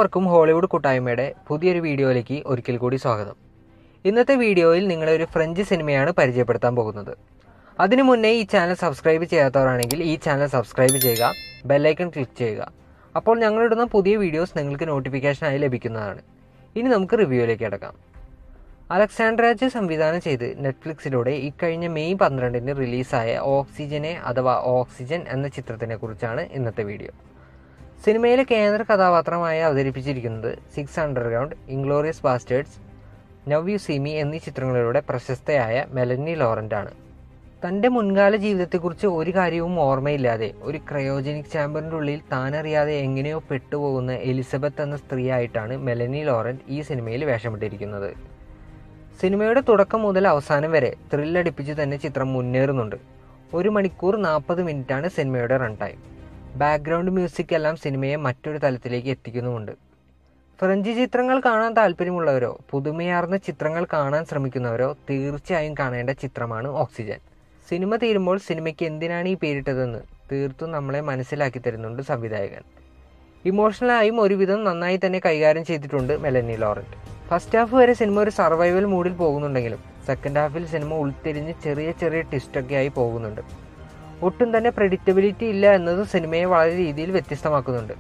എല്ലാവർക്കും ഹോളിവുഡ് കൂട്ടായ്മയുടെ പുതിയൊരു വീഡിയോയിലേക്ക് ഒരിക്കൽ കൂടി സ്വാഗതം ഇന്നത്തെ വീഡിയോയിൽ നിങ്ങളെ ഒരു ഫ്രഞ്ച് സിനിമയാണ് പരിചയപ്പെടുത്താൻ പോകുന്നത് അതിനു മുന്നേ ഈ ചാനൽ സബ്സ്ക്രൈബ് ചെയ്യാത്തവരാണെങ്കിൽ ഈ ചാനൽ സബ്സ്ക്രൈബ് ചെയ്യുക ബെല്ലൈക്കൺ ക്ലിക്ക് ചെയ്യുക അപ്പോൾ ഞങ്ങളിടുന്ന പുതിയ വീഡിയോസ് നിങ്ങൾക്ക് നോട്ടിഫിക്കേഷനായി ലഭിക്കുന്നതാണ് ഇനി നമുക്ക് റിവ്യൂയിലേക്ക് കിടക്കാം അലക്സാണ്ട്രാജ് സംവിധാനം ചെയ്ത് നെറ്റ്ഫ്ലിക്സിലൂടെ ഇക്കഴിഞ്ഞ മെയ് പന്ത്രണ്ടിന് റിലീസായ ഓക്സിജനെ അഥവാ ഓക്സിജൻ എന്ന ചിത്രത്തിനെ കുറിച്ചാണ് ഇന്നത്തെ വീഡിയോ സിനിമയിലെ കേന്ദ്ര കഥാപാത്രമായി അവതരിപ്പിച്ചിരിക്കുന്നത് six underground inglourious basterds now you see me എന്നീ ചിത്രങ്ങളിലൂടെ പ്രശസ്തയായ മെലനി ലോറൻ്റ് ആണ് തൻ്റെ മുൻകാല ജീവിതത്തെക്കുറിച്ച് ഒരു കാര്യവും ഓർമ്മയില്ലാതെ ഒരു ക്രയോജനിക് ചാമ്പറിൻ്റെ ഉള്ളിൽ താനറിയാതെ എങ്ങനെയോ പെട്ടുപോകുന്ന എലിസബത്ത് എന്ന സ്ത്രീയായിട്ടാണ് മെലനി ലോറൻ്റ് ഈ സിനിമയിൽ വേഷമിട്ടിരിക്കുന്നത് സിനിമയുടെ തുടക്കം മുതൽ അവസാനം വരെ ത്രില്ലടിപ്പിച്ച് തന്നെ ചിത്രം മുന്നേറുന്നുണ്ട് ഒരു മണിക്കൂർ നാൽപ്പത് മിനിറ്റാണ് സിനിമയുടെ റൺ ടൈം ബാക്ക്ഗ്രൗണ്ട് മ്യൂസിക് എല്ലാം സിനിമയെ മറ്റൊരു തലത്തിലേക്ക് എത്തിക്കുന്നുമുണ്ട് ഫ്രഞ്ച് ചിത്രങ്ങൾ കാണാൻ താല്പര്യമുള്ളവരോ പുതുമയാർന്ന ചിത്രങ്ങൾ കാണാൻ ശ്രമിക്കുന്നവരോ തീർച്ചയായും കാണേണ്ട ചിത്രമാണ് ഓക്സിജൻ സിനിമ തീരുമ്പോൾ സിനിമയ്ക്ക് എന്തിനാണ് ഈ പേരിട്ടതെന്ന് തീർത്തും നമ്മളെ മനസ്സിലാക്കി തരുന്നുണ്ട് സംവിധായകൻ ഇമോഷണലായും ഒരുവിധം നന്നായി തന്നെ കൈകാര്യം ചെയ്തിട്ടുണ്ട് മെലനി ലോറൻറ്റ് ഫസ്റ്റ് ഹാഫ് വരെ സിനിമ ഒരു സർവൈവൽ മൂഡിൽ പോകുന്നുണ്ടെങ്കിലും സെക്കൻഡ് ഹാഫിൽ സിനിമ ഉൾത്തിരിഞ്ഞ് ചെറിയ ചെറിയ ട്വിസ്റ്റൊക്കെ ആയി പോകുന്നുണ്ട് ഒട്ടും തന്നെ പ്രെഡിക്റ്റബിലിറ്റി ഇല്ല എന്നത് സിനിമയെ വളരെ രീതിയിൽ വ്യത്യസ്തമാക്കുന്നുണ്ട്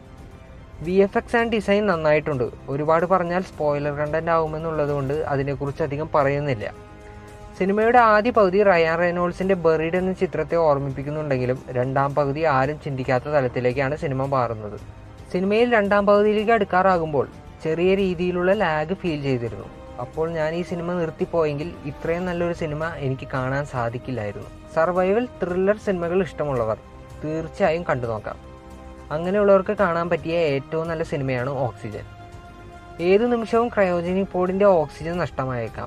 V F X and design നന്നായിട്ടുണ്ട് ഒരുപാട് പറഞ്ഞാൽ സ്പോയിലർ കണ്ടന്റ് ആവുമെന്നുള്ളത് കൊണ്ട് അതിനെക്കുറിച്ച് അധികം പറയുന്നില്ല സിനിമയുടെ ആദ്യ പകുതി റയാൻ റെനോൾസിന്റെ ബെറീഡ് എന്ന ചിത്രത്തെ ഓർമ്മിപ്പിക്കുന്നുണ്ടെങ്കിലും രണ്ടാം പകുതി ആരും ചിന്തിക്കാത്ത തലത്തിലേക്കാണ് സിനിമ മാറുന്നത് സിനിമയിൽ രണ്ടാം പകുതിയിലേക്ക് അടുക്കാറാകുമ്പോൾ ചെറിയ രീതിയിലുള്ള ലാഗ് ഫീൽ ചെയ്തിരുന്നു അപ്പോൾ ഞാൻ ഈ സിനിമ നിർത്തിപ്പോയെങ്കിൽ ഇത്രയും നല്ലൊരു സിനിമ എനിക്ക് കാണാൻ സാധിക്കില്ലായിരുന്നു സർവൈവൽ ത്രില്ലർ സിനിമകൾ ഇഷ്ടമുള്ളവർ തീർച്ചയായും കണ്ടു നോക്കാം അങ്ങനെയുള്ളവർക്ക് കാണാൻ പറ്റിയ ഏറ്റവും നല്ല സിനിമയാണ് ഓക്സിജൻ ഏതു നിമിഷവും ക്രയോജനിക് പോഡിൻ്റെ ഓക്സിജൻ നഷ്ടമായേക്കാം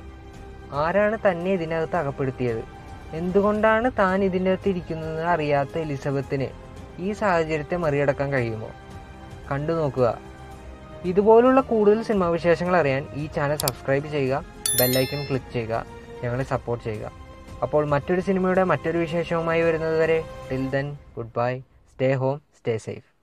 ആരാണ് തന്നെ ഇതിനകത്ത് അകപ്പെടുത്തിയത് എന്തുകൊണ്ടാണ് താൻ ഇതിൻ്റെ അകത്ത് ഇരിക്കുന്നത് അറിയാത്ത എലിസബത്തിന് ഈ സാഹചര്യത്തെ മറികടക്കാൻ കഴിയുമോ കണ്ടു നോക്കുക ഇതുപോലുള്ള കൂടുതൽ സിനിമാ വിശേഷങ്ങൾ അറിയാൻ ഈ ചാനൽ സബ്സ്ക്രൈബ് ചെയ്യുക ബെല്ലൈക്കൺ ക്ലിക്ക് ചെയ്യുക ഞങ്ങളെ സപ്പോർട്ട് ചെയ്യുക അപ്പോൾ മറ്റൊരു സിനിമയുടെ മറ്റൊരു വിശേഷവുമായി വരുന്നത് വരെ till then good bye stay home stay safe